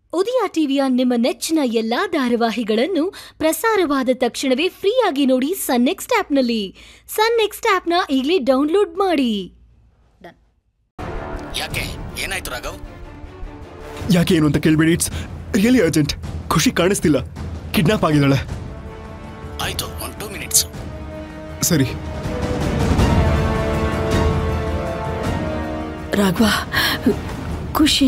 ಉದಯ ಟಿವಿಯ ನಿಮ್ಮ ನೆಚ್ಚಿನ ಎಲ್ಲಾ ಧಾರಾವಾಹಿಗಳನ್ನು ಪ್ರಸಾರವಾದ ತಕ್ಷಣವೇ ಫ್ರೀಯಾಗಿ ನೋಡಿ ಸನ್ ನೆಕ್ಸ್ಟ್ ಆಪ್ನಲ್ಲಿ ಸನ್ ನೆಕ್ಸ್ಟ್ ಆಪ್ನ ಈಗಲೇ ಡೌನ್ಲೋಡ್ ಮಾಡಿ ಯಾಕೆ ಏನಾಯ್ತು ರಾಘವ್ ಯಾಕೆ ಏನು ಅಂತ ಕೇಳ್ಬೇಡಿ ಇಟ್ಸ್ ರಿಯಲಿ ಅರ್ಜೆಂಟ್ ಖುಷಿ ಕಾಣಿಸ್ತಿಲ್ಲ ಕಿಡ್ನಾಪ್ ಆಗಿದ್ದಾಳೆ ಆಯ್ತು ಒಂದು ಟೂ ಮಿನಿಟ್ಸ್ ಸರಿ ರಾಘವ ಖುಷಿ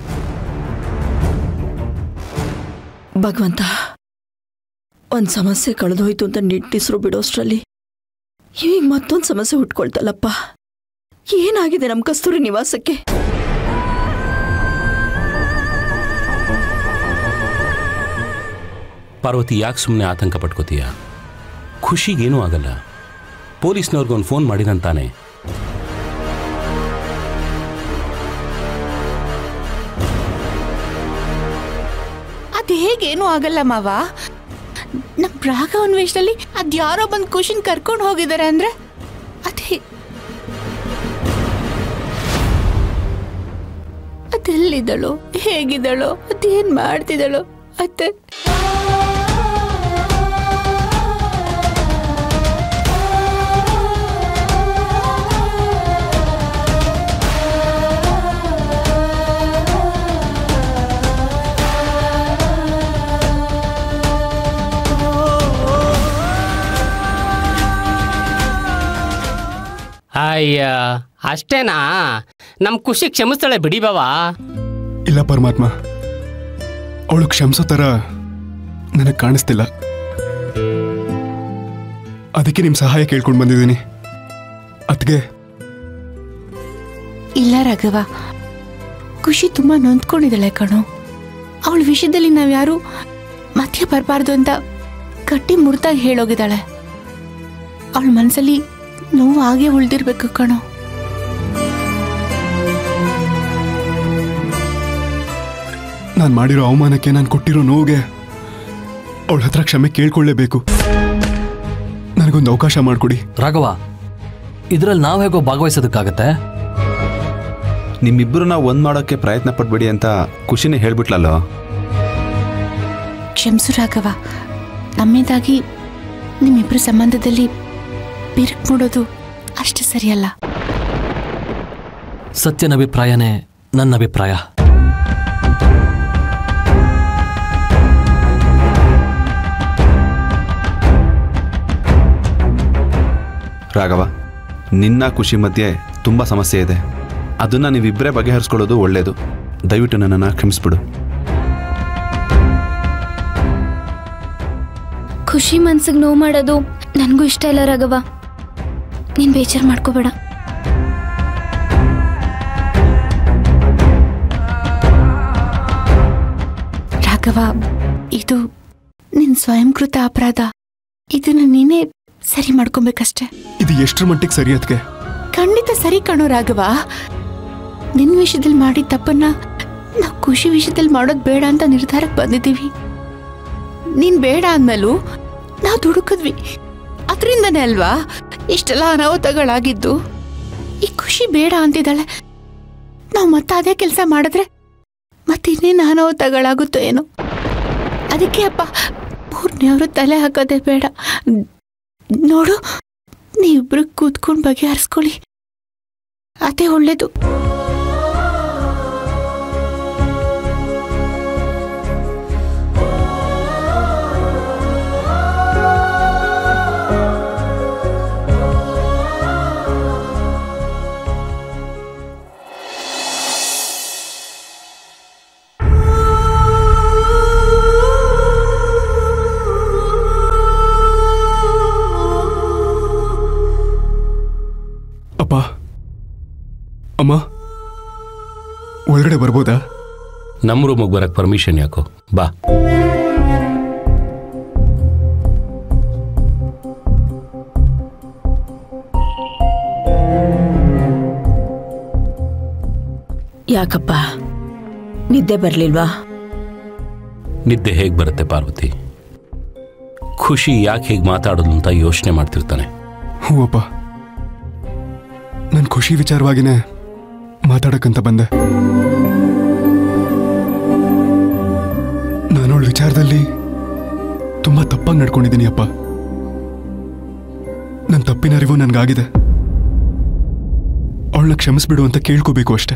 ಭಗವಂತ ಒಂದು ಸಮಸ್ಯೆ ಕಳೆದೋಯ್ತು ಅಂತ ನಿಟ್ಟಿಸ್ರು ಬಿಡೋಷ್ಟ್ರಲ್ಲಿ ಈಗ ಮತ್ತೊಂದು ಸಮಸ್ಯೆ ಹುಟ್ಕೊಳ್ತಲ್ಲಪ್ಪ ಏನಾಗಿದೆ ನಮ್ಮ ಕಸ್ತೂರಿ ನಿವಾಸಕ್ಕೆ ಪಾರ್ವತಿ ಯಾಕೆ ಸುಮ್ಮನೆ ಆತಂಕ ಪಟ್ಕೋತೀಯ ಖುಷಿಗೇನೂ ಆಗಲ್ಲ ಪೊಲೀಸ್ನವ್ರಿಗೊಂದು ಫೋನ್ ಮಾಡಿದಂತಾನೆ ಅದ್ ಹೇಗೇನು ಆಗಲ್ಲ ಮಾವ ನಮ್ ರಾಗ ಅನ್ವೇಷದಲ್ಲಿ ಅದ್ಯಾರೋ ಬಂದ್ ಖುಷಿನ್ ಕರ್ಕೊಂಡು ಹೋಗಿದ್ದಾರೆ ಅಂದ್ರೆ ಅದೇ ಅದೆಲ್ಲಿದಳು ಹೇಗಿದಳು ಅದೇನ್ ಮಾಡ್ತಿದಳು ಅತ್ತೆ ಅಯ್ಯ ಅಷ್ಟೇನಾ ನಮ್ಮ ಖುಷಿ ಕ್ಷಮಿಸ್ತಾಳೆ ಬಿಡಿ ಬಾವಾ ಇಲ್ಲ ಪರಮಾತ್ಮ ಅವಳು ಕ್ಷಮಿಸೋ ಥರ ನನಗೆ ಕಾಣಿಸ್ತಿಲ್ಲ ಅದಕ್ಕೆ ನಿಮ್ಮ ಸಹಾಯ ಕೇಳ್ಕೊಂಡು ಬಂದಿದ್ದೀನಿ ಅದಕ್ಕೆ ಇಲ್ಲ ರಾಘವ ಖುಷಿ ತುಂಬಾ ನೊಂದ್ಕೊಂಡಿದ್ದಾಳೆ ಕಣೋ ಅವಳ ವಿಷಯದಲ್ಲಿ ನಾವ್ಯಾರು ಮಧ್ಯ ಬರಬಾರ್ದು ಅಂತ ಗಟ್ಟಿ ಮುರ್ತಾಗಿ ಹೇಳೋಗಿದ್ದಾಳೆ ಅವಳ ಮನಸ್ಸಲ್ಲಿ ನೋವು ಹಾಗೆ ಉಳ್ದಿರ್ಬೇಕು ಕಣೋ ನಾನು ಮಾಡಿರೋ ಅವಮಾನಕ್ಕೆ ನಾನು ಕೊಟ್ಟಿರೋ ನೋವಿಗೆ ಅವಳ ಹತ್ರ ಕ್ಷಮೆ ಕೇಳ್ಕೊಳ್ಳೇಬೇಕು ನನಗೊಂದು ಅವಕಾಶ ಮಾಡಿಕೊಡಿ ರಾಘವ ಇದ್ರಲ್ಲಿ ನಾವು ಹೇಗೋ ಭಾಗವಹಿಸೋದಕ್ಕಾಗತ್ತೆ ನಿಮ್ಮಿಬ್ಬರನ್ನ ಒಂದ್ ಮಾಡೋಕ್ಕೆ ಪ್ರಯತ್ನ ಪಡ್ಬೇಡಿ ಅಂತ ಖುಷಿನೇ ಹೇಳ್ಬಿಟ್ಲಲ್ಲೋ ಕ್ಷಮಿಸು ರಾಘವ ನಮ್ಮಿಂದಾಗಿ ನಿಮ್ಮಿಬ್ಬರ ಸಂಬಂಧದಲ್ಲಿ ಬಿರುಕು ಮೂಡೋದು ಅಷ್ಟು ಸರಿಯಲ್ಲ ಸತ್ಯನ ಅಭಿಪ್ರಾಯನೇ ನನ್ನ ಅಭಿಪ್ರಾಯ ರಾಘವ ನಿನ್ನ ಖುಷಿ ಮಧ್ಯೆ ತುಂಬ ಸಮಸ್ಯೆ ಇದೆ ಅದನ್ನ ನೀವಿಬ್ಬರೇ ಬಗೆಹರಿಸ್ಕೊಳ್ಳೋದು ಒಳ್ಳೆಯದು ದಯವಿಟ್ಟು ನನ್ನನ್ನು ಕ್ಷಮಿಸ್ಬಿಡು ಖುಷಿ ಮನ್ಸಿಗೆ ನೋವು ಮಾಡೋದು ನನಗೂ ಇಷ್ಟ ಇಲ್ಲ ರಾಘವ ನೀನು ಬೇಜಾರು ಮಾಡ್ಕೋಬೇಡ ರಾಘವ ಇದು ನಿನ್ ಸ್ವಯಂಕೃತ ಅಪರಾಧ ಇದನ್ನ ನೀನೇ ಸರಿ ಮಾಡ್ಕೊಬೇಕಷ್ಟೆ ಇದು ಎಷ್ಟರ ಮಟ್ಟಿಗೆ ಸರಿ ಅದಕ್ಕೆ ಖಂಡಿತ ಸರಿ ಕಣೋ ರಾಘವ ನಿನ್ ವಿಷಯದಲ್ಲಿ ಮಾಡಿದ ತಪ್ಪನ್ನ ನಾವು ಖುಷಿ ವಿಷಯದಲ್ಲಿ ಮಾಡೋದು ಬೇಡ ಅಂತ ನಿರ್ಧಾರಕ್ಕೆ ಬಂದಿದ್ದೀವಿ ನೀನ್ ಬೇಡ ಅಂದ್ಮೇಲೂ ನಾವು ದುಡುಕಿದ್ವಿ ಅದರಿಂದನೇ ಅಲ್ವಾ ಇಷ್ಟೆಲ್ಲ ಅನಾಹುತಗಳಾಗಿದ್ದು ಈ ಖುಷಿ ಬೇಡ ಅಂತಿದ್ದಾಳೆ ನಾವು ಮತ್ತೆ ಅದೇ ಕೆಲಸ ಮಾಡಿದ್ರೆ ಮತ್ತೆ ಇನ್ನೇನು ಅನಾಹುತಗಳಾಗುತ್ತೋ ಏನೋ ಅದಕ್ಕೆ ಅಪ್ಪ ಮೂರನೇವರು ತಲೆ ಹಾಕೋದೇ ಬೇಡ ನೋಡು ನೀವಿಬ್ರು ಕೂತ್ಕೊಂಡು ಬಗೆಹರಿಸ್ಕೊಳ್ಳಿ ಅದೇ ಒಳ್ಳೇದು ಅಪ್ಪ ಅಮ್ಮ ಒಳಗಡೆ ಬರ್ಬೋದಾ ನಮ್ಮ ರೂಮಿಗೆ ಬರಕ್ಕೆ ಪರ್ಮಿಷನ್ ಯಾಕೋ ಬಾ ಯಾಕಪ್ಪ ನಿದ್ದೆ ಬರಲಿಲ್ವಾ ನಿದ್ದೆ ಹೇಗೆ ಬರುತ್ತೆ ಪಾರ್ವತಿ ಖುಷಿ ಯಾಕೆ ಹೇಗೆ ಮಾತಾಡೋದು ಅಂತ ಯೋಚನೆ ಮಾಡ್ತಿರ್ತಾನೆ ಹ್ಞೂ ಅಪ್ಪ ನನ್ನ ಖುಷಿ ವಿಚಾರವಾಗಿನೇ ಮಾತಾಡಕ್ಕಂತ ಬಂದೆ ತಪ್ಪಾಗಿ ನಡ್ಕೊಂಡಿದ್ದೀನಿ ಅಪ್ಪ ನನ್ನ ತಪ್ಪಿನ ಅರಿವು ನನಗಾಗಿದೆ ಅವಳನ್ನ ಕ್ಷಮಿಸ್ಬಿಡು ಅಂತ ಕೇಳ್ಕೋಬೇಕು ಅಷ್ಟೆ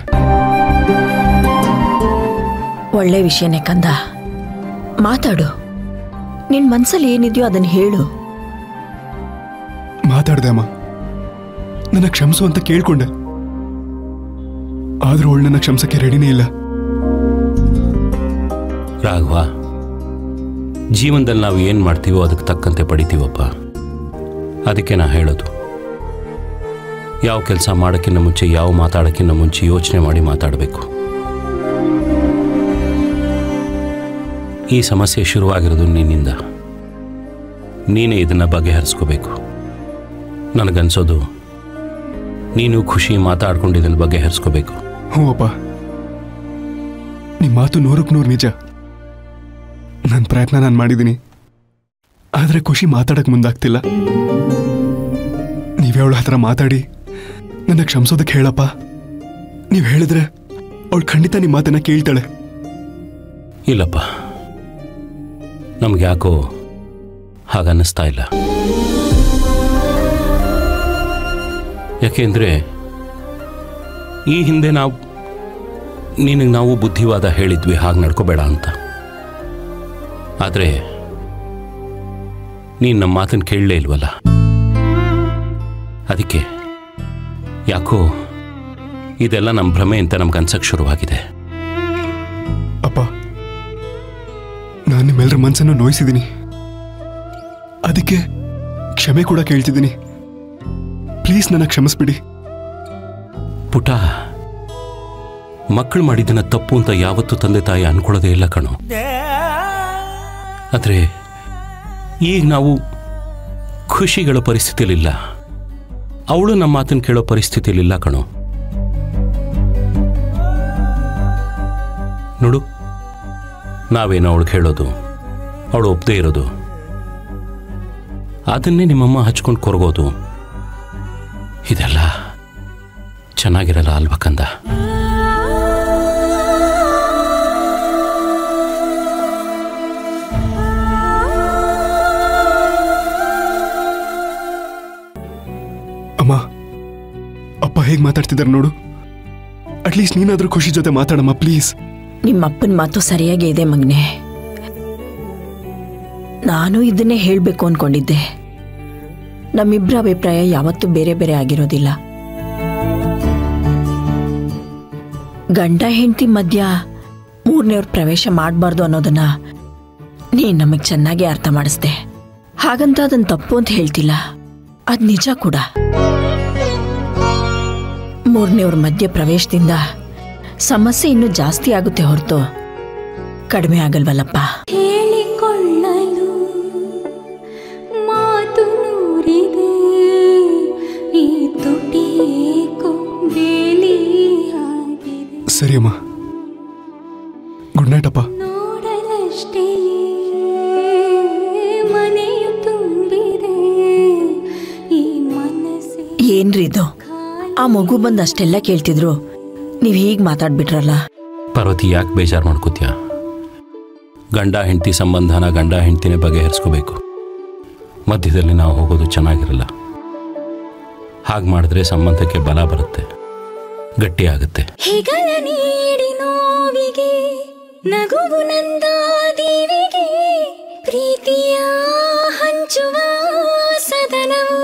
ಒಳ್ಳೆ ವಿಷಯನೇ ಕಂದ ಮಾತಾಡು ನಿನ್ ಮನ್ಸಲ್ಲಿ ಏನಿದೆಯೋ ಅದನ್ನ ಹೇಳು ಮಾತಾಡ್ದೆ ಅಮ್ಮ ನನ್ನ ಕ್ಷಮಿಸು ಅಂತ ಕೇಳ್ಕೊಂಡೆ ಆದ್ರೂ ಅವಳು ನನ್ನ ಕ್ಷಮಿಸಕ್ಕೆ ರೆಡಿನೇ ಇಲ್ಲ ರಾಘವ ಜೀವನದಲ್ಲಿ ನಾವು ಏನು ಮಾಡ್ತೀವೋ ಅದಕ್ಕೆ ತಕ್ಕಂತೆ ಪಡಿತೀವಪ್ಪ ಅದಕ್ಕೆ ನಾ ಹೇಳೋದು ಯಾವ ಕೆಲಸ ಮಾಡೋಕ್ಕಿಂತ ಮುಂಚೆ ಯಾವ ಮಾತಾಡೋಕ್ಕಿಂತ ಮುಂಚೆ ಯೋಚನೆ ಮಾಡಿ ಮಾತಾಡಬೇಕು ಈ ಸಮಸ್ಯೆ ಶುರುವಾಗಿರೋದು ನಿನ್ನಿಂದ ನೀನೇ ಇದನ್ನು ಬಗೆಹರಿಸ್ಕೋಬೇಕು ನನಗನ್ಸೋದು ನೀನು ಖುಷಿ ಮಾತಾಡ್ಕೊಂಡು ಇದನ್ನು ಬಗೆಹರಿಸ್ಕೋಬೇಕು ಹ್ಞೂ ಅಪ್ಪ ನಿಮ್ಮ ಮಾತು ನೂರಕ್ಕೆ ನೂರು ನಿಜ ನನ್ನ ಪ್ರಯತ್ನ ನಾನು ಮಾಡಿದ್ದೀನಿ ಆದರೆ ಖುಷಿ ಮಾತಾಡಕ್ ಮುಂದಾಗ್ತಿಲ್ಲ ನೀವೇ ಅವಳ ಹತ್ರ ಮಾತಾಡಿ ನನ್ನ ಕ್ಷಮಿಸೋದಕ್ಕೆ ಹೇಳಪ್ಪ ನೀವು ಹೇಳಿದ್ರೆ ಅವಳು ಖಂಡಿತ ನಿಮ್ಮ ಮಾತನ್ನ ಕೇಳ್ತಾಳೆ ಇಲ್ಲಪ್ಪ ನಮ್ಗೆ ಯಾಕೋ ಹಾಗನ್ನಿಸ್ತಾ ಇಲ್ಲ ಯಾಕೆಂದರೆ ಈ ಹಿಂದೆ ನಾವು ನಿನಗೆ ನಾವು ಬುದ್ಧಿವಾದ ಹೇಳಿದ್ವಿ ಹಾಗೆ ನಡ್ಕೋಬೇಡ ಅಂತ ಆದರೆ ನೀನು ನಮ್ಮ ಮಾತನ್ನು ಕೇಳಲೇ ಇಲ್ವಲ್ಲ ಅದಕ್ಕೆ ಯಾಕೋ ಇದೆಲ್ಲ ನಮ್ಮ ಭ್ರಮೆ ಅಂತ ನಮ್ಗೆ ಅನ್ಸಕ್ಕೆ ಶುರುವಾಗಿದೆ ಅಪ್ಪ ನಾನು ನಿಮ್ಮೆಲ್ಲರ ಮನಸ್ಸನ್ನು ನೋಯಿಸಿದ್ದೀನಿ ಅದಕ್ಕೆ ಕ್ಷಮೆ ಕೂಡ ಕೇಳ್ತಿದ್ದೀನಿ ಪ್ಲೀಸ್ ನನ್ನ ಕ್ಷಮಿಸ್ಬಿಡಿ ಪುಟ ಮಕ್ಕಳು ಮಾಡಿದ್ದನ್ನ ತಪ್ಪು ಅಂತ ಯಾವತ್ತೂ ತಂದೆ ತಾಯಿ ಅನ್ಕೊಳ್ಳೋದೇ ಇಲ್ಲ ಕಣೋ ಆದರೆ ಈಗ ನಾವು ಖುಷಿಗಳ ಪರಿಸ್ಥಿತಿಯಲ್ಲಿಲ್ಲ ಅವಳು ನಮ್ಮ ಮಾತನ್ನು ಕೇಳೋ ಪರಿಸ್ಥಿತಿಯಲ್ಲಿಲ್ಲ ಕಣೋ ನೋಡು ನಾವೇನೋ ಅವಳಿಗೆ ಹೇಳೋದು ಅವಳು ಒಪ್ಪದೇ ಇರೋದು ಅದನ್ನೇ ನಿಮ್ಮಮ್ಮ ಹಚ್ಕೊಂಡು ಕೊರಗೋದು ಇದೆಲ್ಲ ಚೆನ್ನಾಗಿರಲ್ಲ ಅಲ್ವಾ ಕಂದ ಅಮ್ಮ ಅಪ್ಪ ಹೇಗೆ ಮಾತಾಡ್ತಿದ್ದಾರೆ ನೋಡು ಅಟ್ಲೀಸ್ಟ್ ನೀನಾದ್ರೂ ಖುಷಿ ಜೊತೆ ಮಾತಾಡಮ್ಮ ಪ್ಲೀಸ್ ನಿಮ್ಮಪ್ಪನ ಮಾತು ಸರಿಯಾಗಿ ಇದೆ ಮಗ್ನೆ ನಾನು ಇದನ್ನೇ ಹೇಳಬೇಕು ಅನ್ಕೊಂಡಿದ್ದೆ ನಮ್ಮಿಬ್ಬರ ಅಭಿಪ್ರಾಯ ಯಾವತ್ತೂ ಬೇರೆ ಬೇರೆ ಆಗಿರೋದಿಲ್ಲ ಗಂಡ ಹೆಂಡತಿ ಮಧ್ಯ ಮೂರನೇವ್ರ ಪ್ರವೇಶ ಮಾಡಬಾರ್ದು ಅನ್ನೋದನ್ನ ನೀನ್ ನಮಗ್ ಚೆನ್ನಾಗಿ ಅರ್ಥ ಮಾಡಿಸ್ದೆ ಹಾಗಂತ ಅದನ್ನ ತಪ್ಪು ಅಂತ ಹೇಳ್ತಿಲ್ಲ ಅದ್ ನಿಜ ಕೂಡ ಮೂರನೇವ್ರ ಮಧ್ಯ ಪ್ರವೇಶದಿಂದ ಸಮಸ್ಯೆ ಇನ್ನೂ ಜಾಸ್ತಿ ಆಗುತ್ತೆ ಹೊರತು ಕಡಿಮೆ ಆಗಲ್ವಲ್ಲಪ್ಪ ಹೇಳಿಕೊಳ್ಳಲು ಮಾತು ನೂರಿದೆ ಈ ತುಟಿಯೇಕೋ ಬೇಲಿ ಆಗಿದೆ ಸರಿ ಅಮ್ಮ ಗುಡ್ ನೈಟ್ ಅಪ್ಪ ನೋಡಲಷ್ಟೇ ಮನೆಯು ತುಂಬಿದೆ ಈ ಮನಸ್ಸೇ ಏನ್ರಿ ಇದು ಆ ಮಗು ಬಂದು ಅಷ್ಟೆಲ್ಲ ಕೇಳ್ತಿದ್ರು ನೀವ್ ಹೀಗ್ ಮಾತಾಡ್ಬಿಟ್ರಲ್ಲ ಪಾರ್ವತಿ ಯಾಕೆ ಬೇಜಾರು ಮಾಡ್ಕೋತೀಯ ಗಂಡ ಹೆಂಡತಿ ಸಂಬಂಧನ ಗಂಡ ಹೆಂಡತಿನೇ ಬಗೆಹರಿಸ್ಕೋಬೇಕು ಮಧ್ಯದಲ್ಲಿ ನಾವು ಹೋಗೋದು ಚೆನ್ನಾಗಿರಲ್ಲ ಹಾಗೆ ಮಾಡಿದ್ರೆ ಸಂಬಂಧಕ್ಕೆ ಬಲ ಬರುತ್ತೆ ಗಟ್ಟಿ ಆಗುತ್ತೆ ಹೆಗಲ ನೀಡಿ ನೋವಿಗೆ ನಗುವು ನಂದ ದೇವಿಗೆ ಪ್ರೀತಿಯ ಹಂಚುವ ಸದನವು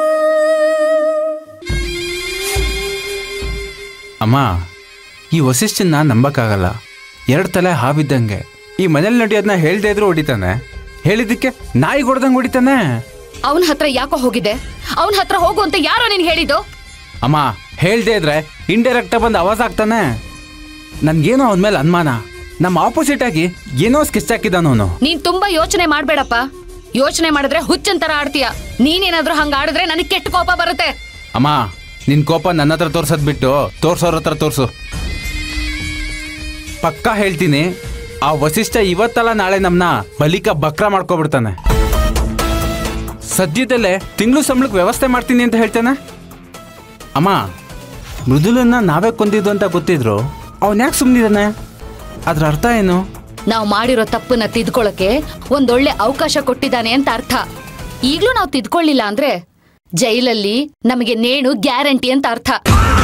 ಅಮ್ಮ ಈ ವಸಿಷ್ಠನ್ನ ನಂಬಕ್ಕಾಗಲ್ಲ ಎರಡು ತಲೆ ಹಾವಿದ್ದಂಗೆ ಈ ಮನೇಲಿ ನಡೆಯೋದನ್ನ ಹೇಳ್ದೇ ಇದ್ರು ಹೊಡಿತಾನೆ ಹೇಳಿದ್ದಕ್ಕೆ ನಾಯಿ ಹೊಡೆದಂಗೆ ಹೊಡಿತಾನೆ ಅವನ ಹತ್ರ ಯಾಕೋ ಹೋಗಿದೆ ಅವನ ಹತ್ರ ಹೋಗು ಅಂತ ಯಾರೋ ನೀನ್ ಹೇಳಿದ್ದು ಅಮ್ಮ ಹೇಳ್ದೇ ಇದ್ರೆ ಇಂಡೈರೆಕ್ಟ್ ಬಂದು ಆವಾಜ್ ಆಗ್ತಾನೆ ನನ್ಗೇನೋ ಅವನ ಮೇಲೆ ಅನುಮಾನ ನಮ್ಮ ಆಪೋಸಿಟ್ ಆಗಿ ಏನೋ ಸ್ಕೆಚ್ ಹಾಕಿದಾನವನು ನೀನ್ ತುಂಬಾ ಯೋಚನೆ ಮಾಡ್ಬೇಡಪ್ಪ ಯೋಚನೆ ಮಾಡಿದ್ರೆ ಹುಚ್ಚಂತರ ಆಡ್ತೀಯ ನೀನೇನಾದ್ರೂ ಹಂಗ ಆಡಿದ್ರೆ ನನಗೆ ಕೆಟ್ಟ ಕೋಪ ಬರುತ್ತೆ ಅಮ್ಮ ನಿನ್ ಕೋಪ ನನ್ನ ಹತ್ರ ತೋರ್ಸೋದ್ ಬಿಟ್ಟು ತೋರ್ಸೋರ್ ಹತ್ರ ತೋರ್ಸು ಪಕ್ಕಾ ಹೇಳ್ತೀನಿ ಆ ವಸಿಷ್ಠ ಇವತ್ತಲ್ಲ ನಾಳೆ ನಮ್ನ ಬಲಿಕ ಬಕ್ರ ಮಾಡ್ಕೊಬಿಡ್ತಾನೆ ಸದ್ಯದಲ್ಲೇ ತಿಂಗಳು ಸಂಬಳಕ್ಕೆ ವ್ಯವಸ್ಥೆ ಮಾಡ್ತೀನಿ ಅಂತ ಹೇಳ್ತಾನೆ ಅಮ್ಮ ಮೃದುಲನ್ನ ನಾವೇ ಕೊಂದಿದ್ದು ಅಂತ ಗೊತ್ತಿದ್ರು ಅವನ್ ಯಾಕೆ ಸುಮ್ಮನಿದ್ದಾನೆ ಅದ್ರ ಅರ್ಥ ಏನು ನಾವು ಮಾಡಿರೋ ತಪ್ಪನ್ನ ತಿದ್ಕೊಳ್ಳೋಕೆ ಒಂದೊಳ್ಳೆ ಅವಕಾಶ ಕೊಟ್ಟಿದ್ದಾನೆ ಅಂತ ಅರ್ಥ ಈಗ್ಲೂ ನಾವು ತಿದ್ಕೊಳ್ಳಿಲ್ಲ ಅಂದ್ರೆ ಜೈಲಲ್ಲಿ ನಮಗೆ ನೇಣು ಗ್ಯಾರಂಟಿ ಅಂತ ಅರ್ಥ